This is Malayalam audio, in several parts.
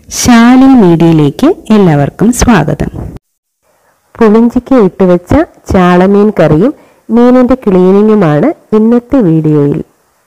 ശാലി മീഡിയയിലേക്ക് എല്ലാവർക്കും സ്വാഗതം പുളിഞ്ചിക്ക് ഇട്ടുവെച്ച ചാളമീൻ കറിയും മീനിന്റെ ക്ലീനിങ്ങുമാണ് ഇന്നത്തെ വീഡിയോയിൽ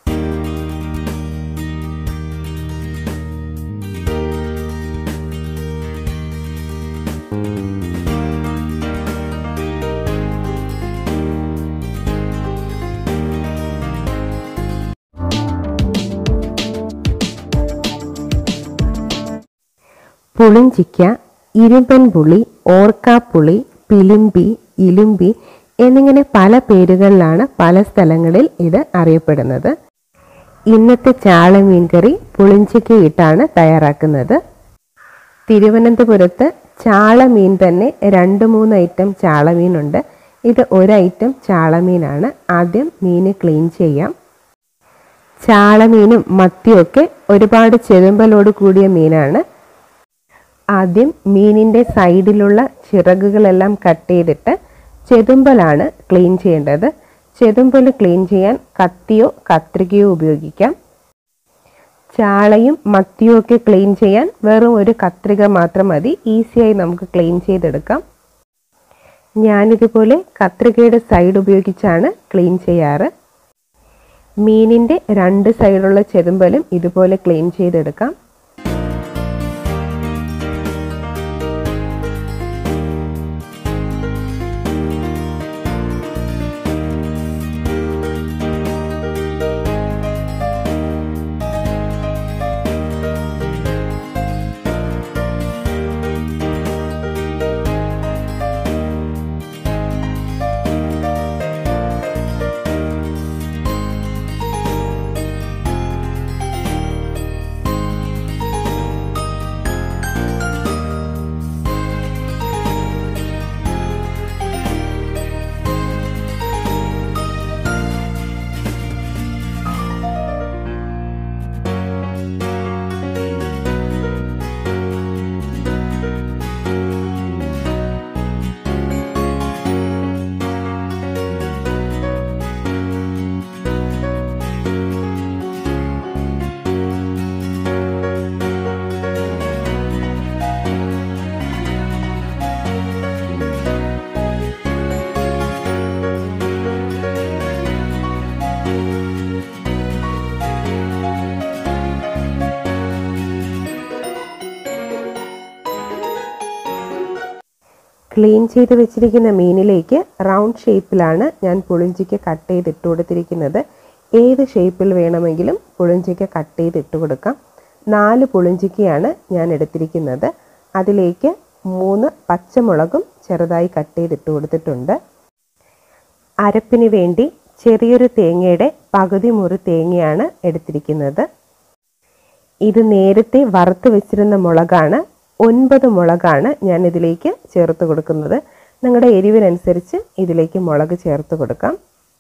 പുളിഞ്ചിക്ക ഇരുമ്പൻ പുളി ഓർക്കാപ്പുളി പിലിമ്പി ഇലുമ്പി എന്നിങ്ങനെ പല പേരുകളിലാണ് പല സ്ഥലങ്ങളിൽ ഇത് അറിയപ്പെടുന്നത് ഇന്നത്തെ ചാളമീൻ കറി പുളിഞ്ചിക്ക ഇട്ടാണ് തയ്യാറാക്കുന്നത് തിരുവനന്തപുരത്ത് ചാളമീൻ തന്നെ രണ്ട് മൂന്ന് ഐറ്റം ചാളമീനുണ്ട് ഇത് ഒരു ഐറ്റം ചാളമീനാണ് ആദ്യം മീന് ക്ലീൻ ചെയ്യാം ചാളമീനും മത്തിയൊക്കെ ഒരുപാട് ചെതുമ്പലോട് കൂടിയ മീനാണ് ആദ്യം മീനിൻ്റെ സൈഡിലുള്ള ചിറകുകളെല്ലാം കട്ട് ചെയ്തിട്ട് ചെതുമ്പലാണ് ക്ലീൻ ചെയ്യേണ്ടത് ചെതുമ്പൽ ക്ലീൻ ചെയ്യാൻ കത്തിയോ കത്രികയോ ഉപയോഗിക്കാം ചാളയും മത്തിയും ഒക്കെ ക്ലീൻ ചെയ്യാൻ വെറും ഒരു കത്രിക മാത്രം മതി ഈസിയായി നമുക്ക് ക്ലീൻ ചെയ്തെടുക്കാം ഞാനിതുപോലെ കത്രികയുടെ സൈഡ് ഉപയോഗിച്ചാണ് ക്ലീൻ ചെയ്യാറ് മീനിൻ്റെ രണ്ട് സൈഡുള്ള ചെതുമ്പലും ഇതുപോലെ ക്ലീൻ ചെയ്തെടുക്കാം ക്ലീൻ ചെയ്ത് വെച്ചിരിക്കുന്ന മീനിലേക്ക് റൗണ്ട് ഷേപ്പിലാണ് ഞാൻ പുളിഞ്ചിക്ക് കട്ട് ചെയ്ത് ഇട്ട് കൊടുത്തിരിക്കുന്നത് ഏത് ഷേപ്പിൽ വേണമെങ്കിലും പുളിഞ്ചിക്ക് കട്ട് ചെയ്ത് ഇട്ട് കൊടുക്കാം നാല് പുളിഞ്ചിക്കയാണ് ഞാൻ എടുത്തിരിക്കുന്നത് അതിലേക്ക് മൂന്ന് പച്ചമുളകും ചെറുതായി കട്ട് ചെയ്ത് ഇട്ട് കൊടുത്തിട്ടുണ്ട് അരപ്പിന് വേണ്ടി ചെറിയൊരു തേങ്ങയുടെ പകുതി മുറി തേങ്ങയാണ് എടുത്തിരിക്കുന്നത് ഇത് നേരത്തെ വറുത്ത് വെച്ചിരുന്ന മുളകാണ് ഒൻപത് മുളകാണ് ഞാൻ ഇതിലേക്ക് ചേർത്ത് കൊടുക്കുന്നത് നിങ്ങളുടെ എരിവിനനുസരിച്ച് ഇതിലേക്ക് മുളക് ചേർത്ത് കൊടുക്കാം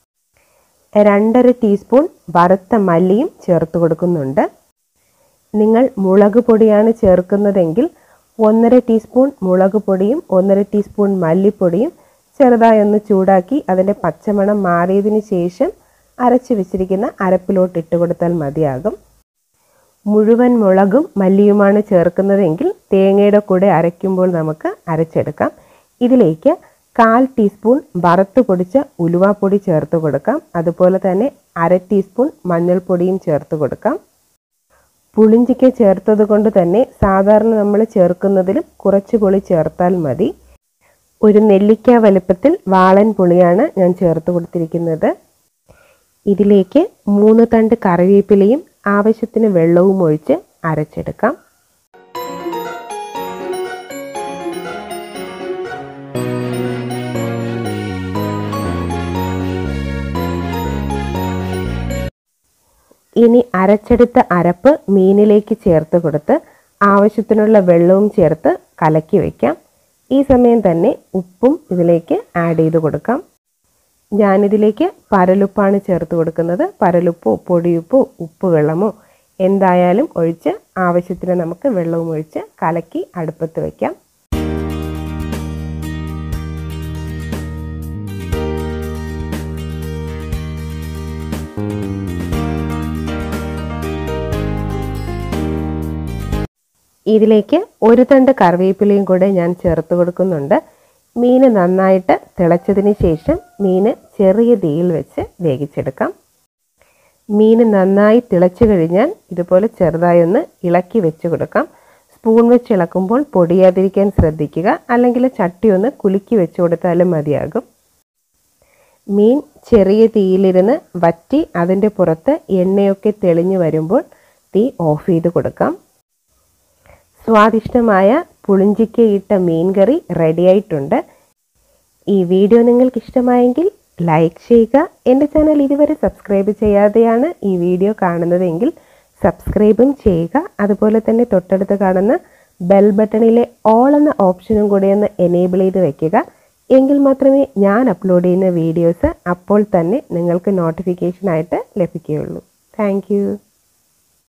രണ്ടര ടീസ്പൂൺ വറുത്ത മല്ലിയും ചേർത്ത് കൊടുക്കുന്നുണ്ട് നിങ്ങൾ മുളക് പൊടിയാണ് ചേർക്കുന്നതെങ്കിൽ ഒന്നര ടീസ്പൂൺ മുളക് പൊടിയും ഒന്നര ടീസ്പൂൺ മല്ലിപ്പൊടിയും ചെറുതായി ഒന്ന് ചൂടാക്കി അതിൻ്റെ പച്ചമണം മാറിയതിന് ശേഷം അരച്ചു വെച്ചിരിക്കുന്ന അരപ്പിലോട്ട് ഇട്ട് കൊടുത്താൽ മതിയാകും മുഴുവൻ മുളകും മല്ലിയുമാണ് ചേർക്കുന്നതെങ്കിൽ തേങ്ങയുടെ കൂടെ അരയ്ക്കുമ്പോൾ നമുക്ക് അരച്ചെടുക്കാം ഇതിലേക്ക് കാൽ ടീസ്പൂൺ വറുത്ത് പൊടിച്ച ഉലുവാപ്പൊടി ചേർത്ത് കൊടുക്കാം അതുപോലെ തന്നെ അര ടീസ്പൂൺ മഞ്ഞൾപ്പൊടിയും ചേർത്ത് കൊടുക്കാം പുളിഞ്ചിക്ക ചേർത്തത് കൊണ്ട് തന്നെ സാധാരണ നമ്മൾ ചേർക്കുന്നതിലും കുറച്ച് പുളി ചേർത്താൽ മതി ഒരു നെല്ലിക്ക വലുപ്പത്തിൽ വാളൻ പുളിയാണ് ഞാൻ ചേർത്ത് കൊടുത്തിരിക്കുന്നത് ഇതിലേക്ക് മൂന്ന് തണ്ട് കറിവേപ്പിലയും ആവശ്യത്തിന് വെള്ളവും ഒഴിച്ച് അരച്ചെടുക്കാം ഇനി അരച്ചെടുത്ത അരപ്പ് മീനിലേക്ക് ചേർത്ത് കൊടുത്ത് ആവശ്യത്തിനുള്ള വെള്ളവും ചേർത്ത് കലക്കി വയ്ക്കാം ഈ സമയം തന്നെ ഉപ്പും ഇതിലേക്ക് ആഡ് ചെയ്ത് കൊടുക്കാം ഞാനിതിലേക്ക് പരലുപ്പാണ് ചേർത്ത് കൊടുക്കുന്നത് പരലുപ്പോ പൊടിയുപ്പോ ഉപ്പ് വെള്ളമോ എന്തായാലും ഒഴിച്ച് ആവശ്യത്തിന് നമുക്ക് വെള്ളവും ഒഴിച്ച് കലക്കി അടുപ്പത്ത് വയ്ക്കാം ഇതിലേക്ക് ഒരു തണ്ട് കറിവേപ്പിലയും കൂടെ ഞാൻ ചേർത്ത് കൊടുക്കുന്നുണ്ട് മീൻ നന്നായിട്ട് തിളച്ചതിന് ശേഷം മീൻ ചെറിയ തീയിൽ വെച്ച് വേവിച്ചെടുക്കാം മീൻ നന്നായി തിളച്ചു കഴിഞ്ഞാൽ ഇതുപോലെ ചെറുതായി ഒന്ന് ഇളക്കി വെച്ച് കൊടുക്കാം സ്പൂൺ വെച്ച് ഇളക്കുമ്പോൾ പൊടിയാതിരിക്കാൻ ശ്രദ്ധിക്കുക അല്ലെങ്കിൽ ചട്ടി ഒന്ന് കുലുക്കി വെച്ച് കൊടുത്താലും മതിയാകും മീൻ ചെറിയ തീയിലിരുന്ന് വറ്റി അതിൻ്റെ പുറത്ത് എണ്ണയൊക്കെ തെളിഞ്ഞു വരുമ്പോൾ തീ ഓഫ് ചെയ്ത് കൊടുക്കാം സ്വാദിഷ്ടമായ പുളിഞ്ചിക്കയിട്ട മീൻ കറി റെഡിയായിട്ടുണ്ട് ഈ വീഡിയോ നിങ്ങൾക്ക് ഇഷ്ടമായെങ്കിൽ ലൈക്ക് ചെയ്യുക എൻ്റെ ചാനൽ ഇതുവരെ സബ്സ്ക്രൈബ് ചെയ്യാതെയാണ് ഈ വീഡിയോ കാണുന്നതെങ്കിൽ സബ്സ്ക്രൈബും ചെയ്യുക അതുപോലെ തന്നെ തൊട്ടടുത്ത് കാണുന്ന ബെൽ ബട്ടണിലെ ഓൾ എന്ന ഓപ്ഷനും കൂടി ഒന്ന് എനേബിൾ ചെയ്ത് വെക്കുക എങ്കിൽ മാത്രമേ ഞാൻ അപ്ലോഡ് ചെയ്യുന്ന വീഡിയോസ് അപ്പോൾ തന്നെ നിങ്ങൾക്ക് നോട്ടിഫിക്കേഷനായിട്ട് ലഭിക്കുകയുള്ളൂ താങ്ക്